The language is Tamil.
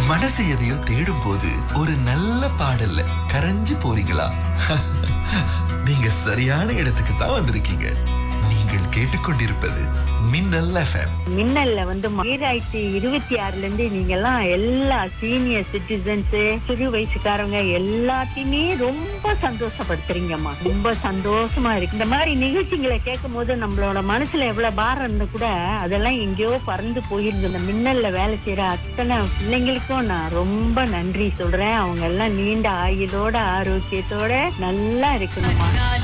மனசு எதையோ தேடும் போது ஒரு நல்ல பாடல்ல கரைஞ்சு போறீங்களா நீங்க சரியான இடத்துக்கு தான் வந்திருக்கீங்க நீங்கள் கேட்டுக்கொண்டிருப்பது மின்னல் எஃப்எம் மின்னல்ல வந்து ஈராயிரத்தி இருபத்தி ஆறுல இருந்து நீங்க எல்லாம் எல்லா சீனியர் சிட்டிசன்ஸ் சிறு வயசுக்காரங்க எல்லாத்தையுமே ரொம்ப சந்தோஷப்படுத்துறீங்கம்மா ரொம்ப சந்தோஷமா இருக்கு இந்த மாதிரி நிகழ்ச்சிகளை கேட்கும் போது நம்மளோட மனசுல எவ்வளவு பாரம் இருந்தா கூட அதெல்லாம் எங்கேயோ பறந்து போயிருக்கு இந்த மின்னல்ல வேலை செய்யற அத்தனை பிள்ளைங்களுக்கும் நான் ரொம்ப நன்றி சொல்றேன் அவங்க எல்லாம் நீண்ட ஆயுளோட ஆரோக்கியத்தோட நல்லா இருக்கணும்மா